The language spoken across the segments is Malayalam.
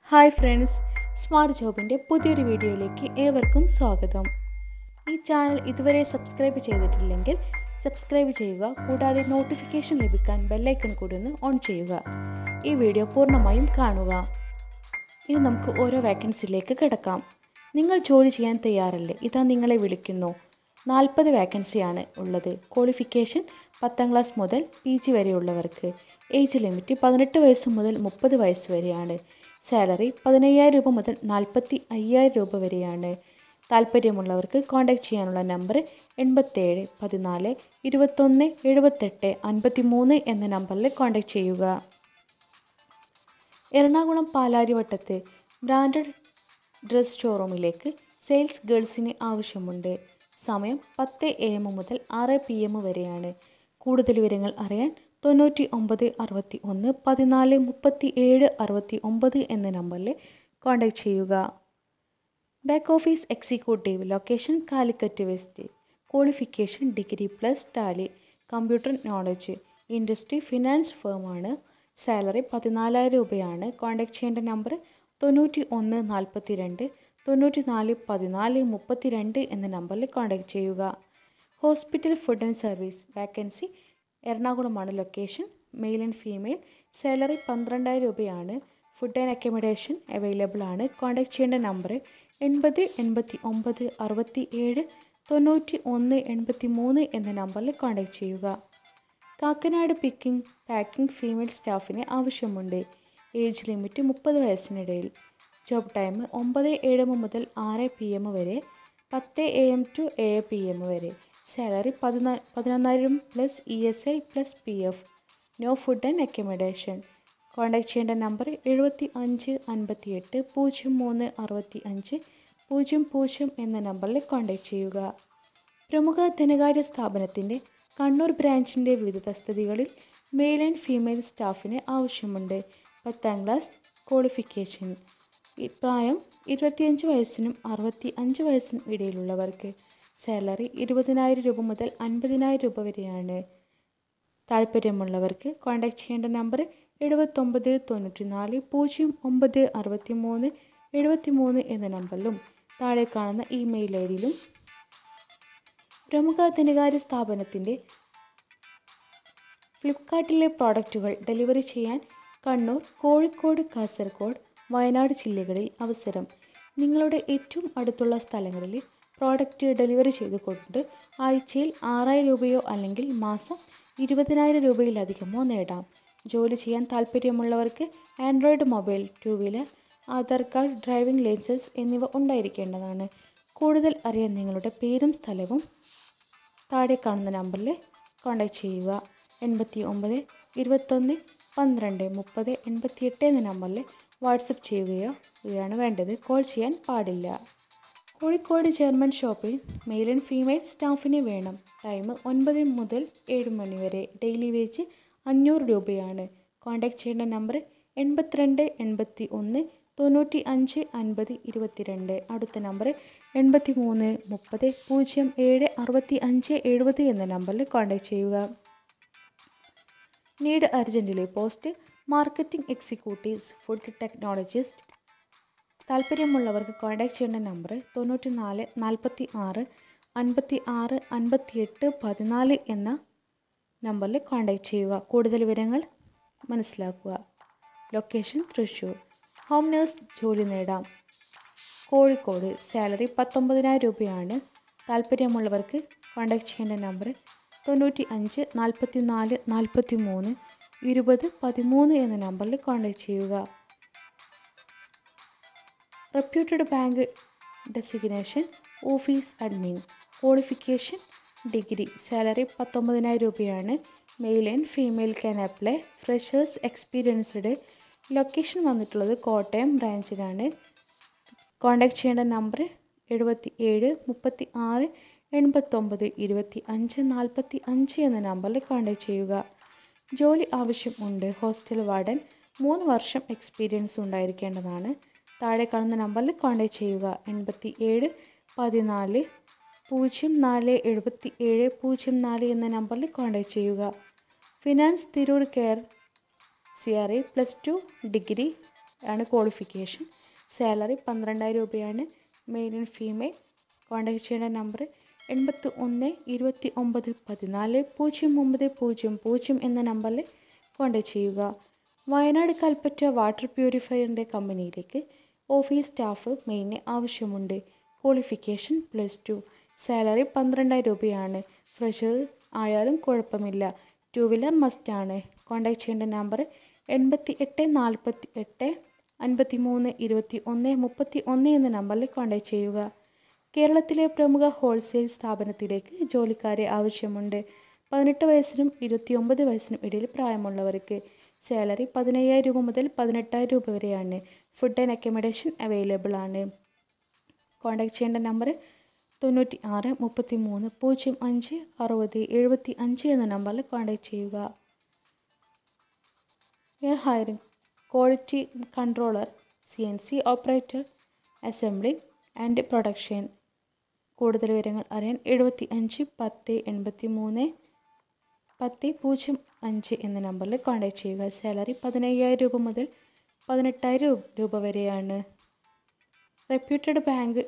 ഹായ് ഫ്രണ്ട്സ് സ്മാർട്ട് ജോബിൻ്റെ പുതിയൊരു വീഡിയോയിലേക്ക് ഏവർക്കും സ്വാഗതം ഈ ചാനൽ ഇതുവരെ സബ്സ്ക്രൈബ് ചെയ്തിട്ടില്ലെങ്കിൽ സബ്സ്ക്രൈബ് ചെയ്യുക കൂടാതെ നോട്ടിഫിക്കേഷൻ ലഭിക്കാൻ ബെല്ലൈക്കൺ കൂടി ഒന്ന് ഓൺ ചെയ്യുക ഈ വീഡിയോ പൂർണ്ണമായും കാണുക ഇനി നമുക്ക് ഓരോ വാക്കൻസിയിലേക്ക് കിടക്കാം നിങ്ങൾ ജോലി ചെയ്യാൻ തയ്യാറല്ലേ ഇതാ നിങ്ങളെ വിളിക്കുന്നു നാൽപ്പത് വാക്കൻസിയാണ് ഉള്ളത് ക്വാളിഫിക്കേഷൻ പത്താം ക്ലാസ് മുതൽ പി ജി വരെയുള്ളവർക്ക് ഏജ് ലിമിറ്റ് പതിനെട്ട് വയസ്സ് മുതൽ മുപ്പത് വയസ്സ് വരെയാണ് സാലറി പതിനയ്യായിരം രൂപ മുതൽ നാൽപ്പത്തി അയ്യായിരം രൂപ വരെയാണ് താല്പര്യമുള്ളവർക്ക് കോൺടാക്റ്റ് ചെയ്യാനുള്ള നമ്പർ എൺപത്തേഴ് പതിനാല് ഇരുപത്തൊന്ന് എഴുപത്തെട്ട് അൻപത്തി മൂന്ന് എന്ന നമ്പറിൽ കോൺടാക്റ്റ് ചെയ്യുക എറണാകുളം പാലാരിവട്ടത്ത് ബ്രാൻഡഡ് ഡ്രസ് ഷോറൂമിലേക്ക് സെയിൽസ് ഗേൾസിന് ആവശ്യമുണ്ട് സമയം പത്ത് എ എം മുതൽ ആറ് പി എം വരെയാണ് കൂടുതൽ വിവരങ്ങൾ അറിയാൻ തൊണ്ണൂറ്റി ഒമ്പത് അറുപത്തി ഒന്ന് പതിനാല് മുപ്പത്തി ഏഴ് അറുപത്തി ഒമ്പത് എന്ന നമ്പറിൽ കോൺടാക്റ്റ് ചെയ്യുക back office executive location Calicut west qualification degree plus Tally computer knowledge industry finance ഫേമാണ് സാലറി പതിനാലായിരം രൂപയാണ് കോൺടാക്ട് ചെയ്യേണ്ട നമ്പർ തൊണ്ണൂറ്റി ഒന്ന് നാൽപ്പത്തി രണ്ട് തൊണ്ണൂറ്റി നാല് പതിനാല് മുപ്പത്തി രണ്ട് എന്ന നമ്പറിൽ കോൺടാക്ട് ചെയ്യുക hospital food and service vacancy എറണാകുളമാണ് location male and female salary പന്ത്രണ്ടായിരം രൂപയാണ് ഫുഡ് ആൻഡ് അക്കോമഡേഷൻ അവൈലബിൾ ആണ് കോൺടാക്ട് ചെയ്യേണ്ട നമ്പർ എൺപത് എൺപത്തി ഒമ്പത് അറുപത്തി ഏഴ് തൊണ്ണൂറ്റി ഒന്ന് എൺപത്തി മൂന്ന് എന്ന നമ്പറിൽ കോൺടാക്ട് ചെയ്യുക കാക്കനാട് പിക്കിംഗ് പാക്കിംഗ് ഫീമെയിൽ സ്റ്റാഫിന് ആവശ്യമുണ്ട് ഏജ് ലിമിറ്റ് മുപ്പത് വയസ്സിനിടയിൽ ജോബ് ടൈം ഒമ്പത് ഏഴ് മുതൽ ആറ് പി എം വരെ പത്ത് A M to A P M വരെ സാലറി പതിനാ പതിനൊന്നായിരം plus E S I plus P F no food and accommodation contact ചെയ്യേണ്ട നമ്പർ എഴുപത്തി അഞ്ച് അൻപത്തി എട്ട് പൂജ്യം മൂന്ന് അറുപത്തി അഞ്ച് പൂജ്യം പൂജ്യം എന്ന നമ്പറിൽ കോൺടാക്ട് ചെയ്യുക പ്രമുഖ ധനകാര്യ സ്ഥാപനത്തിൻ്റെ കണ്ണൂർ ബ്രാഞ്ചിൻ്റെ വിവിധ തസ്തികകളിൽ മെയിൽ ആൻഡ് ഫീമെയിൽ സ്റ്റാഫിന് ആവശ്യമുണ്ട് പത്താം ക്ലാസ് ക്വാളിഫിക്കേഷൻ ഈ പ്രായം ഇരുപത്തിയഞ്ച് വയസ്സിനും അറുപത്തി അഞ്ച് വയസ്സിനും ഇടയിലുള്ളവർക്ക് സാലറി ഇരുപതിനായിരം രൂപ മുതൽ അൻപതിനായിരം രൂപ വരെയാണ് താല്പര്യമുള്ളവർക്ക് കോൺടാക്ട് ചെയ്യേണ്ട നമ്പർ എഴുപത്തൊമ്പത് തൊണ്ണൂറ്റി നാല് പൂജ്യം ഒമ്പത് അറുപത്തി മൂന്ന് എഴുപത്തി മൂന്ന് എന്ന നമ്പറിലും താഴെ കാണുന്ന ഇമെയിൽ ഐ ഡിയിലും പ്രമുഖ ധനകാര്യ സ്ഥാപനത്തിൻ്റെ ഫ്ലിപ്കാർട്ടിലെ പ്രോഡക്റ്റുകൾ ഡെലിവറി ചെയ്യാൻ കണ്ണൂർ കോഴിക്കോട് കാസർഗോഡ് വയനാട് ജില്ലകളിൽ അവസരം നിങ്ങളുടെ ഏറ്റവും അടുത്തുള്ള സ്ഥലങ്ങളിൽ പ്രോഡക്റ്റ് ഡെലിവറി ചെയ്തുകൊണ്ട് ആഴ്ചയിൽ ആറായിരം രൂപയോ അല്ലെങ്കിൽ മാസം ഇരുപതിനായിരം രൂപയിലധികമോ നേടാം ജോലി ചെയ്യാൻ താല്പര്യമുള്ളവർക്ക് Android mobile two wheeler Aadhaar card driving licence എന്നിവ ഉണ്ടായിരിക്കേണ്ടതാണ് കൂടുതൽ അറിയാൻ നിങ്ങളുടെ പേരും സ്ഥലവും താഴെ കാണുന്ന നമ്പറിൽ കോൺടാക്റ്റ് ചെയ്യുക എൺപത്തി ഒമ്പത് ഇരുപത്തൊന്ന് പന്ത്രണ്ട് മുപ്പത് എൺപത്തിയെട്ട് എന്ന നമ്പറിൽ വാട്സപ്പ് ചെയ്യുകയോ ആണ് വേണ്ടത് കോൾ ചെയ്യാൻ പാടില്ല കോഴിക്കോട് ജർമ്മൻ ഷോപ്പിൽ മെയിൽ ആൻഡ് ഫീമെയിൽ സ്റ്റാഫിനെ വേണം ടൈം ഒൻപത് മുതൽ ഏഴ് മണി വരെ ഡെയിലി വേജ് അഞ്ഞൂറ് രൂപയാണ് കോൺടാക്ട് ചെയ്യേണ്ട നമ്പർ എൺപത്തിരണ്ട് എൺപത്തി ഒന്ന് തൊണ്ണൂറ്റി അഞ്ച് അൻപത് ഇരുപത്തിരണ്ട് അടുത്ത നമ്പർ എൺപത്തി മൂന്ന് മുപ്പത് പൂജ്യം ഏഴ് അറുപത്തി അഞ്ച് എഴുപത് എന്ന നമ്പറിൽ കോൺടാക്ട് ചെയ്യുക നീഡ് അർജൻറ്റിലെ post marketing executives food technologist താല്പര്യമുള്ളവർക്ക് കോൺടാക്ട് ചെയ്യേണ്ട നമ്പർ തൊണ്ണൂറ്റി നാല് നാൽപ്പത്തി ആറ് അൻപത്തി ആറ് അൻപത്തി എട്ട് പതിനാല് എന്ന നമ്പറിൽ കോൺടാക്ട് ചെയ്യുക കൂടുതൽ വിവരങ്ങൾ മനസ്സിലാക്കുക ലൊക്കേഷൻ തൃശ്ശൂർ ഹോം നേഴ്സ് ജോലി നേടാം കോഴിക്കോട് സാലറി പത്തൊമ്പതിനായിരം രൂപയാണ് താല്പര്യമുള്ളവർക്ക് കോൺടാക്ട് ചെയ്യേണ്ട നമ്പർ തൊണ്ണൂറ്റി അഞ്ച് നാൽപ്പത്തി നാല് നാൽപ്പത്തി മൂന്ന് ഇരുപത് പതിമൂന്ന് എന്ന നമ്പറിൽ കോൺടാക്ട് ചെയ്യുക reputed bank designation office admin qualification degree salary പത്തൊമ്പതിനായിരം രൂപയാണ് male and female can apply freshers experienced location വന്നിട്ടുള്ളത് കോട്ടയം ബ്രാഞ്ചിലാണ് കോൺടാക്ട് ചെയ്യേണ്ട നമ്പർ എഴുപത്തി ഏഴ് മുപ്പത്തി ആറ് എൺപത്തൊമ്പത് ഇരുപത്തി അഞ്ച് നാൽപ്പത്തി അഞ്ച് എന്ന നമ്പറിൽ കോൺടാക്ട് ചെയ്യുക ജോലി ആവശ്യം ഉണ്ട് ഹോസ്റ്റൽ വാർഡൻ മൂന്ന് വർഷം എക്സ്പീരിയൻസ് ഉണ്ടായിരിക്കേണ്ടതാണ് താഴെ കാണുന്ന നമ്പറിൽ കോൺടാക്ട് ചെയ്യുക എൺപത്തി ഏഴ് പതിനാല് പൂജ്യം നാല് എഴുപത്തി ഏഴ് പൂജ്യം നാല് എന്ന നമ്പറിൽ കോൺടാക്ട് ചെയ്യുക finance Tirur care C R A plus two degree ആണ് ക്വാളിഫിക്കേഷൻ സാലറി പന്ത്രണ്ടായിരം രൂപയാണ് മെയിൽ ആൻഡ് ഫീമെയിൽ കോൺടാക്ട് ചെയ്യേണ്ട നമ്പർ എൺപത്തി ഒന്ന് ഇരുപത്തി ഒമ്പത് പതിനാല് പൂജ്യം ഒമ്പത് പൂജ്യം പൂജ്യം എന്ന നമ്പറിൽ കോൺടാക്ട് ചെയ്യുക വയനാട് കൽപ്പറ്റ വാട്ടർ പ്യൂരിഫയറിൻ്റെ കമ്പനിയിലേക്ക് ഓഫീസ് സ്റ്റാഫ് മെയിന് ആവശ്യമുണ്ട് ക്വാളിഫിക്കേഷൻ പ്ലസ് ടു സാലറി പന്ത്രണ്ടായിരം രൂപയാണ് ഫ്രഷർ ആയാലും കുഴപ്പമില്ല ടു വീലർ മസ്റ്റാണ് കോൺടാക്ട് ചെയ്യേണ്ട നമ്പർ എൺപത്തി എട്ട് നാൽപ്പത്തി എട്ട് അൻപത്തി മൂന്ന് ഇരുപത്തി ഒന്ന് മുപ്പത്തി ഒന്ന് എന്ന നമ്പറിൽ കോൺടാക്ട് ചെയ്യുക കേരളത്തിലെ പ്രമുഖ ഹോൾസെയിൽ സ്ഥാപനത്തിലേക്ക് ജോലിക്കാരെ ആവശ്യമുണ്ട് പതിനെട്ട് വയസ്സിനും ഇരുപത്തിയൊമ്പത് വയസ്സിനും ഇടയിൽ പ്രായമുള്ളവർക്ക് സാലറി പതിനയ്യായിരം രൂപ മുതൽ പതിനെട്ടായിരം രൂപ വരെയാണ് ഫുഡ് ആൻഡ് അക്കോമഡേഷൻ അവൈലബിൾ ആണ് കോൺടാക്ട് ചെയ്യേണ്ട നമ്പർ തൊണ്ണൂറ്റി ആറ് മുപ്പത്തി മൂന്ന് പൂജ്യം അഞ്ച് അറുപത് എഴുപത്തി അഞ്ച് എന്ന നമ്പറിൽ കോൺടാക്ട് ചെയ്യുക we are hiring quality controller C N C operator assembly and production കൂടുതൽ വിവരങ്ങൾ അറിയാൻ എഴുപത്തി അഞ്ച് പത്ത് എൺപത്തി മൂന്ന് പത്ത് പൂജ്യം അഞ്ച് എന്ന നമ്പറിൽ കോൺടാക്ട് ചെയ്യുക സാലറി പതിനയ്യായിരം രൂപ മുതൽ പതിനെട്ടായിരം രൂപ വരെയാണ് റെപ്യൂട്ടഡ് ബാങ്ക്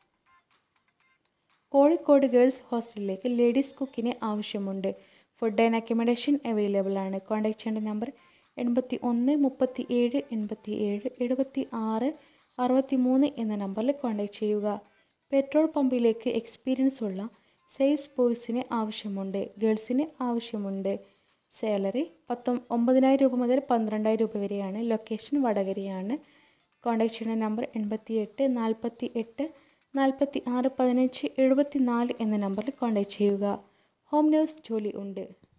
കോഴിക്കോട് ഗേൾസ് ഹോസ്റ്റലിലേക്ക് ലേഡീസ് കുക്കിന് ആവശ്യമുണ്ട് ഫുഡ് ആൻഡ് അക്കോമഡേഷൻ അവൈലബിൾ ആണ് കോൺടാക്ട് ചെയ്യേണ്ട നമ്പർ എൺപത്തി ഒന്ന് മുപ്പത്തി ഏഴ് എൺപത്തി ഏഴ് എഴുപത്തി ആറ് അറുപത്തി മൂന്ന് എന്ന നമ്പറിൽ കോൺടാക്ട് ചെയ്യുക പെട്രോൾ പമ്പിലേക്ക് എക്സ്പീരിയൻസ് ഉള്ള സെയിൽസ് ബോയ്സിന് ആവശ്യമുണ്ട് ഗേൾസിന് ആവശ്യമുണ്ട് സാലറി പത്തൊ ഒമ്പതിനായിരം രൂപ മുതൽ പന്ത്രണ്ടായിരം രൂപ വരെയാണ് ലൊക്കേഷൻ വടകരയാണ് കോൺടാക്ട് ചെയ്യുന്ന നമ്പർ എൺപത്തി എട്ട് നാൽപ്പത്തി എട്ട് നാൽപ്പത്തി ആറ് പതിനഞ്ച് എഴുപത്തി നാല് എന്ന നമ്പറിൽ കോൺടാക്ട് ചെയ്യുക ഹോം നേഴ്സ് ജോലി ഉണ്ട്